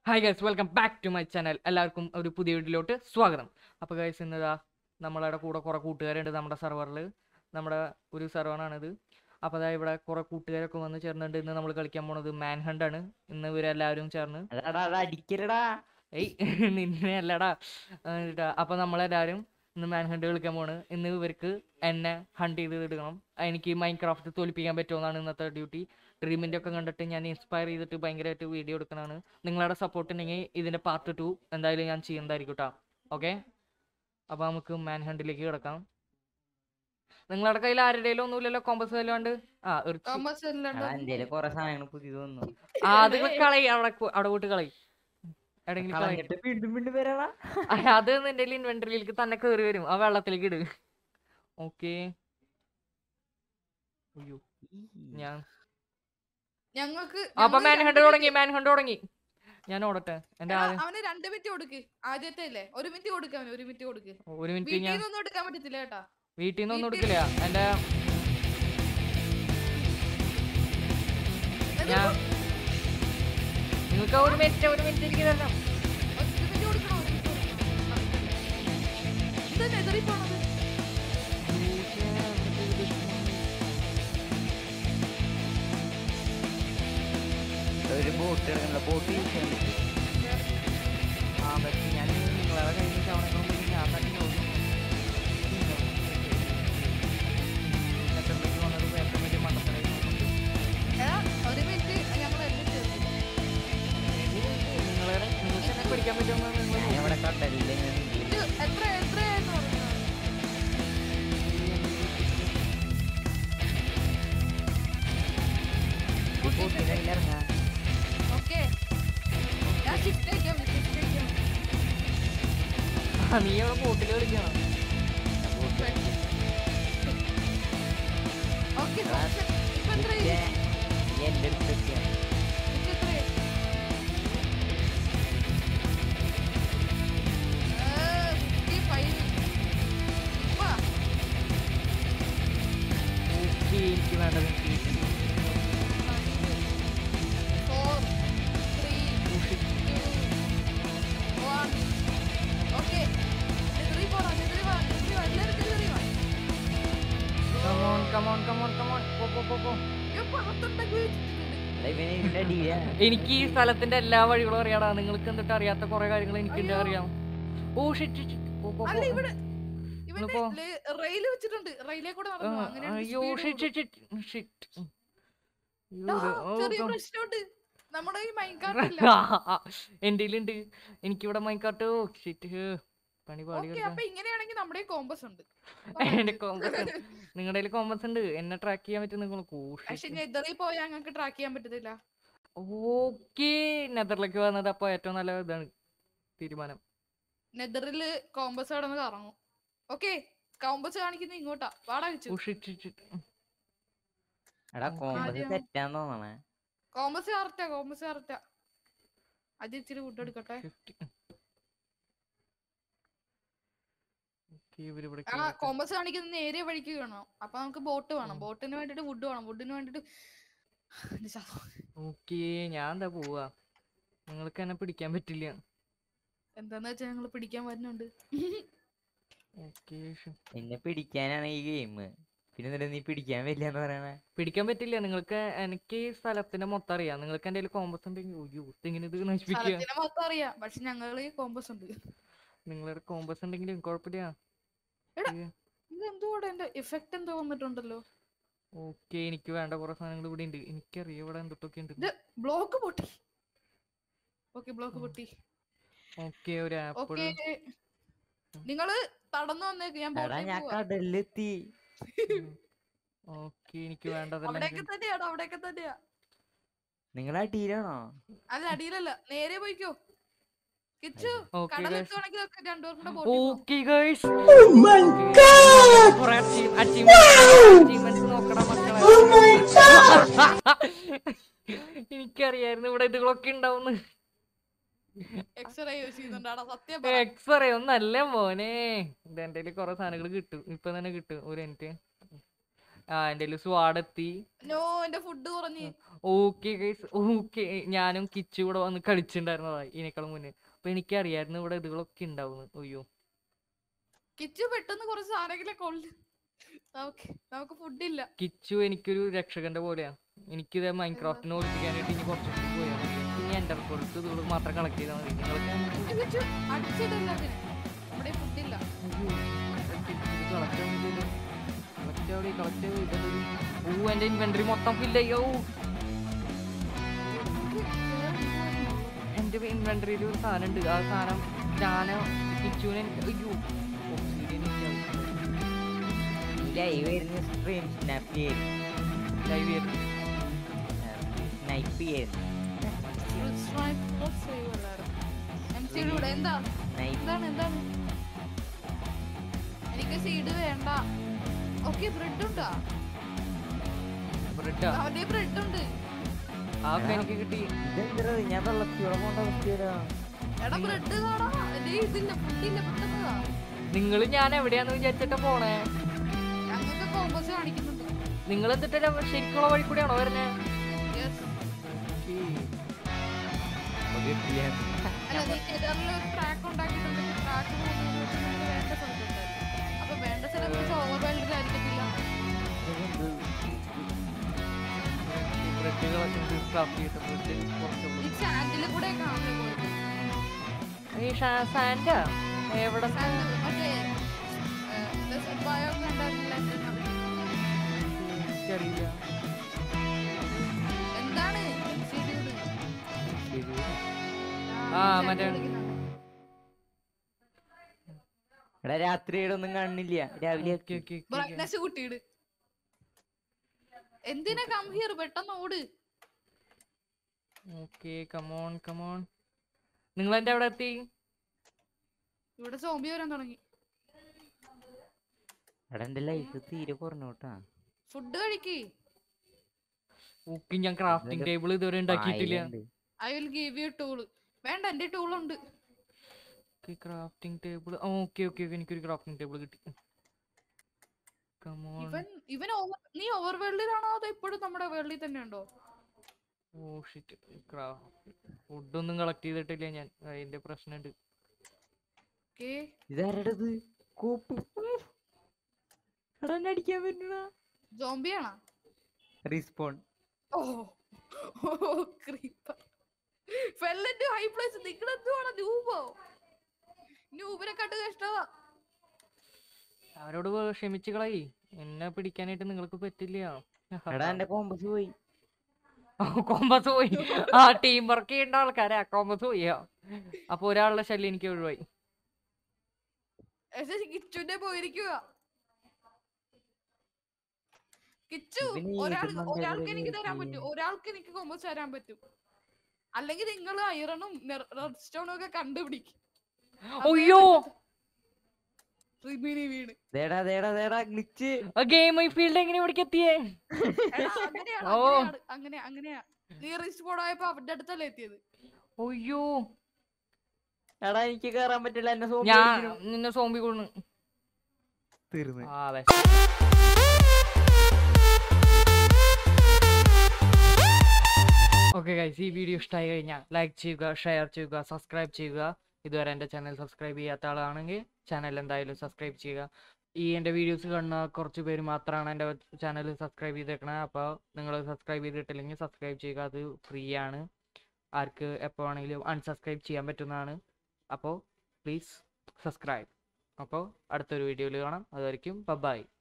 Hi guys welcome back to my channel എല്ലാവർക്കും ഒരു പുതിയ വീഡിയോയിലോട്ട് സ്വാഗതം അപ്പോൾ ഗൈസ് ഇന്നതാ നമ്മളുടെ കൂടെ കുറേ കൂട്ടുകാരുണ്ട് നമ്മുടെ സെർവറിൽ നമ്മുടെ ഒരു സെർവറാണിത് അപ്പോൾ അതാ ഇവിടെ കുറേ കൂട്ടുകാരൊക്കെ വന്ന് ചേർന്നുണ്ട് ഇന്ന് നമ്മൾ കളിക്കാൻ പോണത് മാൻ ഹണ്ട് ആണ് ഇന്ന് ഇവരെല്ലാവരും ചേർന്ന് അതാടാ അത് അടിക്കലടാ ഏയ് നിന്നെ അല്ലടാ അപ്പോൾ നമ്മളെല്ലാവരും ഇന്ന് മാൻ ഹണ്ട് കളിക്കാൻ പോണ് ഇന്ന് ഇവർക്ക് എന്നെ ഹണ്ട് ചെയ്ത് എടുക്കണം എനിക്ക് മൈൻഡ് ക്രാഫ്റ്റ് തോൽപ്പിക്കാൻ പറ്റുമെന്നാണ് ഇന്നത്തെ ഡ്യൂട്ടി ഡ്രീമിൻ്റെ ഒക്കെ കണ്ടിട്ട് ഞാൻ ഇൻസ്പയർ ചെയ്തിട്ട് ഭയങ്കരമായിട്ട് വീഡിയോ എടുക്കണതാണ് നിങ്ങളുടെ സപ്പോർട്ട് ഉണ്ടെങ്കിൽ ഇതിൻ്റെ പാർട്ട് ടു എന്തായാലും ഞാൻ ചെയ്യുന്നതായിരിക്കും കേട്ടോ ഓക്കെ അപ്പോൾ നമുക്ക് മാൻ ഹണ്ടിലേക്ക് കിടക്കാം നിങ്ങളുടെ കയ്യിൽ ആരുടെയും ഒന്നുമില്ലല്ലോ കോമ്പസ് വല്ലാണ്ട് ആ ഒരു ചി- തോമസ് അല്ലാണ്ട് എടാ എന്റെ കൊറേ സാധനങ്ങൾ പുതിയത് വന്നു ആ അത് കളയി അവിടെ കു- അവിടെ പോയിട്ട് കളയി എവിടെയെങ്കിലും കളയി കളഞ്ഞിട്ട് വീണ്ടും വീണ്ടും വരാടാ അയ്യ, അത് നിന്റെ ഇൻവെന്ററിയിലേക്ക് തന്നെ കയറി വരും ആ വെള്ളത്തിലേക്ക് ഇട് ഓക്കെ അയ്യോ ഞാൻ ഞങ്ങൾക്ക് അപ്പൊ ഞങ്ങള് മാൻ രണ്ട് ഹണ്ട് minute- തുടങ്ങി മാൻ ഹണ്ട് തുടങ്ങി ഞാൻ ഓടട്ടെ എന്റെ എടാ, ആദ്യം അവന് രണ്ട് മിനിറ്റ് കൊടുക്ക് ആദ്യത്തെ അല്ലേ ഒരു മിനിറ്റ് കൊടുക്ക അവന് ഒരു മിനിറ്റ് കൊടുക്ക് ഒരു മിനിറ്റ് വീട്ടിൽ ഞാൻ നിന്നൊന്നും എടുക്കാൻ പറ്റത്തില്ല കേട്ടാ വീട്ടിൽ നിന്ന് ഒന്നും വീട്ടിൽ- എടുക്കില്ല എന്റെ എന്നിട്ട് ഞാൻ നിങ്ങൾക്ക് ഒരു മിനിറ്റ് ഒരു മിനിറ്റ് എനിക്ക് തരണം ഒരു മിനിറ്റ് കൊടുക്കണോ ഒരു മിനിറ്റ് കൊടുക്കണോ ഇതന്നെ എതിറി പോണത് ഒരു ബോട്ട് കിടക്കണ്ട ബോട്ട് യൂസ് ചെയ്യാൻ പറ്റും ആ പക്ഷേ ഞാൻ നിങ്ങളെ കയ്യിൽ ചവണക്കളും പോയി ഞാൻ തട്ടി നോക്കും എന്നിട്ടുണ്ടെങ്കിൽ വന്നത് വേറെ വലിയ മണ്ടത്തരായി നോക്കുന്നുണ്ട് എടാ, ഒരു മിനിറ്റ് ഞങ്ങൾ എല്ലാം ചേർക്കും നിങ്ങളെ നിങ്ങൾക്ക് എന്നെ പിടിക്കാൻ പറ്റുമെന്ന് നിങ്ങൾ ഞാൻ ഇവിടെ കണ്ടല്ലേ ഇങ്ങനെ നിന്നില്ലേ. ഇത് എത്ര എത്രയായിരുന്നു പറഞ്ഞത് ഈ ബോട്ടിന്റെ കയ്യിൽ ഇറങ്ങാ ഓക്കെ ഞാൻ ഷിഫ്റ്റ് അയക്കാം ഷിഫ്റ്റ് അയക്കാം ആ, നീ അവിടെ ബോട്ടിൽ കളിക്കണം ഓക്കെ ഇപ്പൊ എത്രയായി ഈ എന്റെ അടുത്ത് എത്തിയാ ഇപ്പൊ എത്രയായി ഏ, 55. ഇപ്പൊ ഓക്കെ എനിക്ക് വേണ്ടത് എനിക്ക് four, three, two, one. Okay. എതിരി പോടാ, എതിരി വാ, എതിരി വാ, എല്ലാവരും എതിരി വാ. കമോൺ കമോൺ കമോൺ കമോൺ പോ പോ പോ പോ അയ്യോ, പാത്തുണ്ടാക്കി വെച്ചിട്ടുണ്ട്. എടാ ഇവന് ഇതിന്റെ അടിയിലാ എനിക്ക് ഈ സ്ഥലത്തിന്റെ എല്ലാ വഴികളും അറിയാടാ നിങ്ങൾക്ക് എന്നിട്ട് അറിയാത്ത കുറെ കാര്യങ്ങൾ എനിക്ക് അയ്യോ. അറിയാം ഓ ഷിറ്റ് പോ പോ അല്ല, പോ ഇവിടെ ഇവന്റെ പോ. ലേ- റെയില് വെച്ചിട്ടുണ്ട് റെയിലേ കൂടെ ആ, നടന്നു അങ്ങനെ അയ്യോ ഷിറ്റ് ഷിറ്റ് ഷിറ്റ് ചെറിയ പ്രശ്നമുണ്ട് നമ്മുടെ ഈ മൈൻഡ് കാർഡില്ല എന്റെ ഉണ്ട് എനിക്കിവിടെ മൈക്കാട്ട് ഷിറ്റ് പണി പാടി ഓക്കെ അപ്പൊ ഇങ്ങനെയാണെങ്കിൽ നമ്മുടെ കോമ്പസ് ഉണ്ട് എന്റെ കോമ്പസ് നിങ്ങളുടെ കയ്യിൽ കോമ്പസ് ഉണ്ട് എന്നെ ട്രാക്ക് ചെയ്യാൻ പറ്റും നിങ്ങൾ പക്ഷെ നെതറിൽ പോയാൽ ഞങ്ങൾക്ക് ട്രാക്ക് ചെയ്യാൻ പറ്റത്തില്ല ഓക്കെ നെതറിലേക്ക് വന്നത് അപ്പൊ ഏറ്റവും നല്ല ഇതാണ് തീരുമാനം നെതറില് കോമ്പസ് കടന്ന് കറങ്ങും ഓക്കെ കോമ്പസ് കാണിക്കുന്ന ഇങ്ങോട്ടാ വാടാ വെച്ചു ഓ ഷിറ്റ് ഷിറ്റ് എടാ കോമ്പസ് ആദ്യം- തെറ്റാന്ന് തോന്നണേ കോമ്പസ് കറക്റ്റാ കോമ്പസ് കറക്റ്റാ അത് ഇച്ചിരി ഫുഡ് എടുക്കട്ടെ ഇവരിവിടെ ആ കോമ്പസ് കാണിക്കുന്ന നേരെ വഴിക്ക് വേണം അപ്പൊ നമുക്ക് ബോട്ട് വേണം ഉം. ബോട്ടിന് വേണ്ടിട്ട് വുഡ് വേണം വുഡിന് വേണ്ടിട്ട് എന്റെ ശ്വാസം. ഓക്കെ ഞാൻ എന്താ പോവാ നിങ്ങൾക്ക് എന്നെ പിടിക്കാൻ പറ്റില്ല എന്താന്ന് വെച്ചാ ഞങ്ങള് പിടിക്കാൻ വരുന്നുണ്ട് ഓക്കെ എന്നെ പിടിക്കാനാണ് ഈ ഗെയിം പിന്നെ എന്നിട്ട് നീ പിടിക്കാൻ വരില്ലെന്ന് പറയണേ പിടിക്കാൻ പറ്റില്ല നിങ്ങൾക്ക് എനിക്ക് ഈ സ്ഥലത്തിന്റെ മൊത്തം അറിയാം നിങ്ങൾക്ക് എന്റെ കോമ്പസ് ഉണ്ടെങ്കിൽ അയ്യോ ഇങ്ങനെ ഇത് നശിപ്പിക്കുക സ്ഥലത്തിന് മൊത്തം അറിയാം പക്ഷെ ഞങ്ങള് കോമ്പസ് ഉണ്ട് നിങ്ങളുടെ കോമ്പസ് ഉണ്ടെങ്കിലും കുഴപ്പമില്ല എടാ. ഇത് എന്തുകൂടെ എന്റെ ഇഫക്റ്റ് എന്തോ വന്നിട്ടുണ്ടല്ലോ ഓക്കെ എനിക്ക് വേണ്ട കുറെ സാധനങ്ങൾ ഇവിടെ ഉണ്ട് എനിക്കറിയാം ഇവിടെ എന്തൊക്കെ ഉണ്ട് ഇത് ബ്ലോക്ക് പൊട്ടി ഓക്കെ ബ്ലോക്ക് ഉം. പൊട്ടി ഓക്കെ ഒരു ആപ്പിൾ ഓക്കെ നിങ്ങള് തടന്നു വന്നേക്ക് ഞാൻ എടാ ബോട്ടിൽ ഞാൻ പോവാ കടലിലെത്തി ഓക്കെ എനിക്ക് വേണ്ടതെല്ലാം അവിടെയൊക്കെ എനിക്ക് തന്നെയാണ് അവിടെയൊക്കെ തന്നെയാ നിങ്ങൾ അടിയിലാണോ അല്ല അടിയിലല്ല നേരെ പോയിക്കോ കിച്ചു ഓക്കെ കടലെത്തുവാണെങ്കിൽ ഒക്കെ രണ്ടുപേർക്കും കൂടെ ബോട്ടിൽ പോവാം okay guys oh my god കുറെ അച്ചീവ്മെന്റ്സ് നോക്കണം മക്കളെ എനിക്കറിയായിരുന്നു ഇവിടെ ഇതുകളൊക്കെ ഉണ്ടാവുന്നു എക്സ്റേ യൂസ് ചെയ്യുന്നുണ്ടാടാ സത്യം പറ. എക്സ്റേ ഒന്നല്ല മോനെ ഇത് എന്റെ കയ്യില് കുറെ സാധനങ്ങൾ കിട്ടും ഇപ്പൊ തന്നെ കിട്ടും ഒരു മിനിറ്റ് ആ എൻ്റെ കയ്യിൽ സ്വാഡ് എത്തി നോ എന്റെ ഫുഡ് കുറഞ്ഞ് ഓക്കെ ഗൈസ് ഓക്കെ ഞാനും കിച്ചു കൂടെ വന്ന് കളിച്ചിട്ടുണ്ടായിരുന്നതാ ഇതിനേക്കാളും മുന്നേ അപ്പൊ എനിക്കറിയായിരുന്നു ഇവിടെ ഇതുകളൊക്കെ ഉണ്ടാവുന്നു അയ്യോ കിച്ചു പെട്ടെന്ന് കുറച്ച് സാധനങ്ങളൊക്കെ കൊണ്ട് നമുക്ക് നമുക്ക് ഫുഡില്ല കിച്ചു എനിക്കൊരു രക്ഷകന്റെ പോലെയാ എനിക്കിത് മൈൻക്രാഫ്റ്റിനെ ഒളിപ്പിക്കാനായിട്ട് ഇനി കുറച്ചും കൂടി പോയാൽ മതി ഇനി എൻ്റെ കൊടുത്ത് ഇതുകൾ മാത്രം കളക്ട് ചെയ്താൽ മതി നിങ്ങൾക്ക് കിച്ചു അടിച്ചിടല്ല അതിന് നമ്മുടെ ഫുഡില്ല കളക്ട് കളക്ട് കളക്ട് ഓ എൻ്റെ ഇൻവെന്ററി മൊത്തം ഫില്ലയ്യോ എൻ്റെ ഇൻവെന്ററിയിൽ ഒരു സാധനം ഉണ്ട് ആ സാധനം ഞാൻ കിച്ചുവിനെ എനിക്ക് അയ്യോ obsidian എനിക്ക് ആവശ്യമില്ല. ലൈവ് വരുന്ന സ്ട്രീം സ്നാപ്പ് ചെയ്യും ലൈവ് ചെയ്യരുത് സ്നൈപ്പ് ചെയ്യും ഇവിടെ എന്താ സ്നൈപ്പ് എന്താണ് എന്താണ് എനിക്ക് സീഡ് വേണ്ട ഓക്കെ ബ്രെഡ് ഉണ്ടാ ബ്രെഡാ അവന്റെ ബ്രെഡ് ഉണ്ട് അതൊക്കെ എനിക്ക് കിട്ടി ഇതെന്താ ഞാൻ വെള്ളത്തിയോടെ പോണ്ട അവസ്ഥയിലാ എടാ ബ്രെഡ് കാണാ എന്റെ ഇതില്ല ഫുഡില്ല പെട്ടെന്നതാ നിങ്ങൾ ഞാൻ എവിടെയാന്ന് വിചാരിച്ചിട്ടാ പോണേ ഞങ്ങൾക്ക് കോമ്പസ് കാണിക്കുന്നുണ്ട് നിങ്ങൾ എന്നിട്ട് ശരിക്കുള്ള വഴി കൂടിയാണോ വരുന്നത് യെസ് അപ്പൊ കിട്ടിയ അല്ല നീ നെതറിൽ ഒരു ട്രാക്ക് ഉണ്ടാക്കിയിട്ടുണ്ട് ട്രാക്ക് വേണ്ട സ്ഥലത്തുണ്ട് അപ്പൊ വേണ്ട സ്ഥലത്ത് ഓവർ വേൾഡിലായിരിക്കത്തില്ല ബ്രെഡുകളൊക്കെ ക്രാഫ്റ്റ് ചെയ്തിട്ട് ബ്രെഡ് കുറച്ചുള്ളൂ ഈ സാൻഡിൽ കൂടെ കാണുന്നത് ഈ സാൻഡാ എവിടെ സാൻഡ് മറ്റേ ബയോ കണ്ടായിരുന്നില്ല എന്റെ നാട്ടിൽ. എനിക്കറിയില്ല എന്താണ് ശരിയത് ആ, മറ്റേ- എടാ രാത്രിയുടെ ഒന്നും കാണുന്നില്ല രാവിലെ ഓക്കെ ഓക്കെ ബ്രൈറ്റ്നസ് കൂട്ടിയിട് എന്തിനാ കം ഹിയർ പെട്ടെന്ന് ഓട് ഓക്കെ കമോൺ കമോൺ നിങ്ങൾ എന്റെ അവിടെ എത്തി ഇവിടെ സോംബി വരാൻ തുടങ്ങി എടാ എന്റെ ലൈഫ് തീരെ കുറഞ്ഞോട്ടാ ഫുഡ് കഴിക്ക് ഓക്കെ ഞാൻ ക്രാഫ്റ്റിംഗ് ടേബിൾ ഇതുവരെ ഉണ്ടാക്കിയിട്ടില്ല I will give you tool വേണ്ട എന്റെ ടൂൾ ഉണ്ട് crafting table okay okay okay എനിക്കൊരു ക്രാഫ്റ്റിംഗ് ടേബിൾ കിട്ടി കമോൺ ഇവൻ ഇവൻ over- നീ ഓവർ വേൾഡിലാണോ അതോ ഇപ്പോഴും നമ്മുടെ വേൾഡിൽ തന്നെ ഉണ്ടോ ഓ ഷിറ്റ് ഫുഡൊന്നും കളക്ട് ചെയ്തിട്ടില്ല ഞാൻ അതിന്റെ പ്രശ്നമുണ്ട് ഓക്കേ ഇതാരടത് കൂപ്പ് എടാ എന്നെ അടിക്കാൻ പറ്റണ ജോംബിയാണോ റീസ്പോൺ ഓ ഓ ക്രീപ്പർ ഫെല്ലന്റെ ഹൈ പ്ലേസ് നിങ്ങൾ എന്തുവാണ് ന്യൂബോ ന്യൂബിനെ കണ്ട് കഷ്ടമാ അവരോട് പോ- ക്ഷമിച്ച് കളയി എന്നെ പിടിക്കാനായിട്ട് നിങ്ങൾക്ക് പറ്റില്ല എടാ എന്റെ കോമ്പസ് പോയി കോമ്പസ് പോയി ആ ടീം വർക്ക് ചെയ്യേണ്ട ആൾക്കാരാ കോമ്പസ് പോയി അപ്പൊ ഒരാളുടെ ശല്യം എനിക്ക് ഒഴിവായി പക്ഷെ കിച്ചുന്റെ പോയിരിക്കുക കിച്ചു ഇവന് ഏത് ഒരാൾ മണ്ടയിലൂടെ ഒരാൾക്ക് എനിക്ക് തരാൻ കയറി? പറ്റും ഒരാൾക്ക് എനിക്ക് കോമ്പസ് തരാൻ പറ്റും അല്ലെങ്കിൽ നിങ്ങൾ ഐറണും റെഡ് സ്റ്റോണും ഒക്കെ കണ്ടുപിടിക്കും അയ്യോ റിമിനി വീണ് ദേടാ ദേടാ ദേടാ ഗ്ലിച്ച് ആ ഗെയിം ഈ ഫീൽഡ് എങ്ങനെ ഇവിടേക്ക് എത്തിയേ എടാ, അങ്ങനെയാണ് ഓ. അങ്ങനെയാണ് അങ്ങനെ അങ്ങനെയാ നീ റിസ്റ്റ് ആയപ്പോ അവരുടെ അടുത്തല്ലേ എത്തിയത് അയ്യോ എടാ എനിക്ക് കേറാൻ പറ്റില്ല എന്നെ zombie ഞാൻ അടിക്കുന്നു. നിന്നെ സോംബി കൊണ്ടു തീർന്ന് ആ അതെ ഓക്കെ ഗൈസ് ഈ വീഡിയോ ഇഷ്ടമായി കഴിഞ്ഞാൽ ലൈക്ക് ചെയ്യുക ഷെയർ ചെയ്യുക സബ്സ്ക്രൈബ് ചെയ്യുക ഇതുവരെ എൻ്റെ ചാനൽ സബ്സ്ക്രൈബ് ചെയ്യാത്ത ആളാണെങ്കിൽ ചാനൽ എന്തായാലും സബ്സ്ക്രൈബ് ചെയ്യുക ഈ എൻ്റെ വീഡിയോസ് കാണുന്ന കുറച്ച് പേര് മാത്രമാണ് എൻ്റെ ചാനൽ സബ്സ്ക്രൈബ് ചെയ്തേക്കണത് അപ്പോൾ നിങ്ങൾ സബ്സ്ക്രൈബ് ചെയ്തിട്ടില്ലെങ്കിൽ സബ്സ്ക്രൈബ് ചെയ്യുക അത് ഫ്രീ ആണ് ആർക്ക് എപ്പോൾ വേണമെങ്കിലും അൺസബ്സ്ക്രൈബ് ചെയ്യാൻ പറ്റുന്നതാണ് അപ്പോൾ പ്ലീസ് സബ്സ്ക്രൈബ് അപ്പോൾ അടുത്തൊരു വീഡിയോയിൽ കാണാം അതുവരെയ്ക്കും ബൈ